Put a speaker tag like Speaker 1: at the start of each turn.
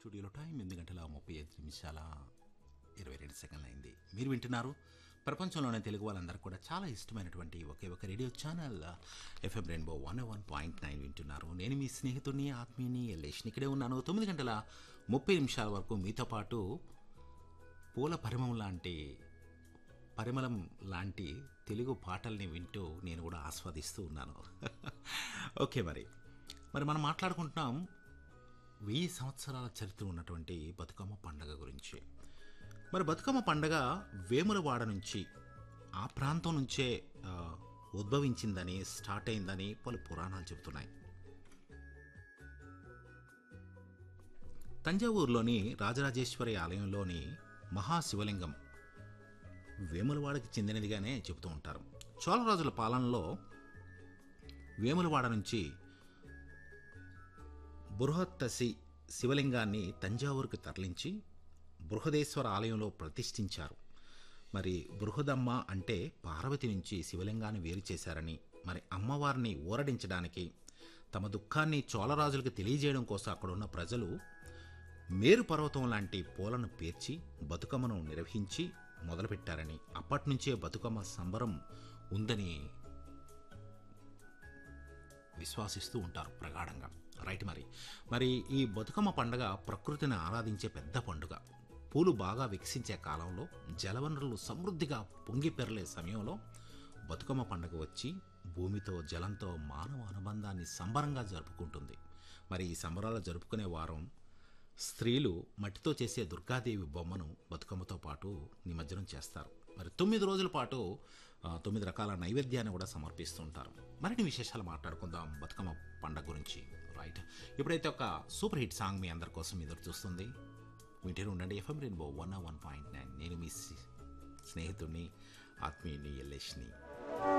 Speaker 1: స్టూడియోలో టైం ఎనిమిది గంటల ముప్పై ఐదు నిమిషాల ఇరవై రెండు సెకండ్లు అయింది మీరు వింటున్నారు ప్రపంచంలోనే తెలుగు వాళ్ళందరూ కూడా చాలా ఇష్టమైనటువంటి ఒకే ఒక radio channel FM rainbow one one point nine వింటున్నారు నేను మీ స్నేహితుడిని ఆత్మీయుని ఎల్లేష్ని ఇక్కడే ఉన్నాను తొమ్మిది గంటల ముప్పై నిమిషాల వరకు మీతో పాటు పూల పరిమళం లాంటి పరిమళం లాంటి తెలుగు పాటల్ని వింటూ నేను కూడా ఆస్వాదిస్తూ ఉన్నాను ఓకే మరి మరి మనం మాట్లాడుకుంటున్నాం వెయ్యి సంవత్సరాల చరిత్ర ఉన్నటువంటి బతుకమ్మ పండగ గురించి మరి బతుకమ్మ పండగ వేములవాడ నుంచి ఆ ప్రాంతం నుంచే ఆ, ఉద్భవించిందని స్టార్ట్ అయిందని పలు పురాణాలు చెబుతున్నాయి తంజావూరులోని రాజరాజేశ్వరి ఆలయంలోని మహాశివలింగం వేములవాడకి చెందినదిగానే చెబుతూ ఉంటారు చోళరాజుల పాలనలో వేములవాడ నుంచి బృహత్తసి శివలింగాన్ని తంజావూరుకు తరలించి బృహదేశ్వర ఆలయంలో ప్రతిష్ఠించారు మరి బృహదమ్మ అంటే పార్వతి నుంచి శివలింగాన్ని వేరు చేశారని మరి అమ్మవారిని ఊరడించడానికి తమ దుఃఖాన్ని చోళరాజులకు తెలియజేయడం కోసం అక్కడున్న ప్రజలు మేరు పర్వతం లాంటి పూలను పేర్చి బతుకమ్మను నిర్వహించి మొదలుపెట్టారని అప్పటి నుంచే బతుకమ్మ సంబరం ఉందని విశ్వాసిస్తూ ఉంటారు ప్రగాఢంగా రైట్ మరి మరి ఈ బతుకమ్మ పండగ ప్రకృతిని ఆరాధించే పెద్ద పండుగ పూలు బాగా వికసించే కాలంలో జలవనరులు సమృద్ధిగా పొంగి పెరలే సమయంలో బతుకమ్మ పండగ వచ్చి భూమితో జలంతో మానవ అనుబంధాన్ని సంబరంగా జరుపుకుంటుంది మరి ఈ సంబరాలు జరుపుకునే వారం స్త్రీలు మట్టితో చేసే దుర్గాదేవి బొమ్మను బతుకమ్మతో పాటు నిమజ్జనం చేస్తారు మరి తొమ్మిది రోజుల పాటు ఆ, తొమ్మిది రకాల నైవేద్యాన్ని కూడా సమర్పిస్తుంటారు మరిన్ని విశేషాలు మాట్లాడుకుందాం బతుకమ్మ పండగ గురించి రైట్ ఇప్పుడైతే ఒక సూపర్ హిట్ సాంగ్ మీ అందరి కోసం ఎదురు చూస్తుంది వింటూనే ఉండండి FM rainbow one one point nine నేను మీ స్నేహితుడిని ఆత్మీయుని ఎల్లేష్ని